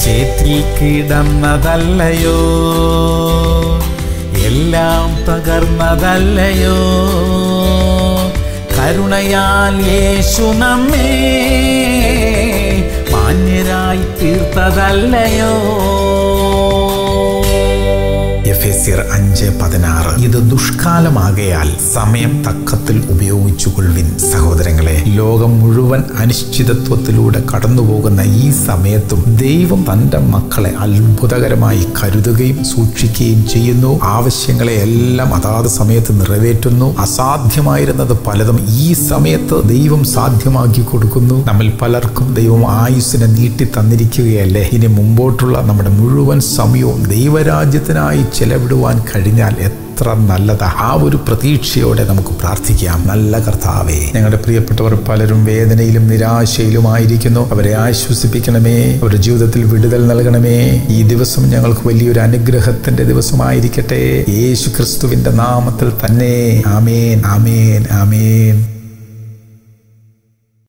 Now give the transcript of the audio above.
ചേറ്റിൽ കിടന്നതല്ലയോ എല്ലാം തകർന്നതല്ലയോ കരുണയാൽ യേശു നമ്മെ മാന്യരായി തീർത്തതല്ലയോ എഫേസ്യർ അഞ്ച് പതിനാറ് ഇത് ദുഷ്കാലമാകയാൽ സമയം തക്കത്തിൽ ഉപയോഗിച്ചുകൊള്ളുവിൻ സഹോദരങ്ങളെ ലോകം മുഴുവൻ അനിശ്ചിതത്വത്തിലൂടെ കടന്നുപോകുന്ന ഈ സമയത്തും ദൈവം തന്റെ മക്കളെ അത്ഭുതകരമായി കരുതുകയും സൂക്ഷിക്കുകയും ചെയ്യുന്നു ആവശ്യങ്ങളെ എല്ലാം അതാത് സമയത്ത് നിറവേറ്റുന്നു അസാധ്യമായിരുന്നത് പലതും ഈ സമയത്ത് ദൈവം സാധ്യമാക്കി കൊടുക്കുന്നു നമ്മിൽ പലർക്കും ദൈവം ആയുസ്സിനെ നീട്ടി തന്നിരിക്കുകയല്ലേ ഇനി മുമ്പോട്ടുള്ള നമ്മുടെ മുഴുവൻ സമയവും ദൈവരാജ്യത്തിനായി ചെലവിടുവാൻ കഴിഞ്ഞാൽ എത്ര നല്ലതാ ആ ഒരു പ്രതീക്ഷയോടെ നമുക്ക് പ്രാർത്ഥിക്കാം നല്ല കർത്താവേ ഞങ്ങളുടെ പ്രിയപ്പെട്ടവർ പലരും വേദനയിലും നിരാശയിലുമായിരിക്കുന്നു അവരെ ആശ്വസിപ്പിക്കണമേ അവരുടെ ജീവിതത്തിൽ വിടുതൽ നൽകണമേ ഈ ദിവസം ഞങ്ങൾക്ക് വലിയൊരു അനുഗ്രഹത്തിന്റെ ദിവസമായിരിക്കട്ടെ യേശു ക്രിസ്തുവിന്റെ നാമത്തിൽ തന്നെ ആമേൻ ആമേൻ ആമേൻ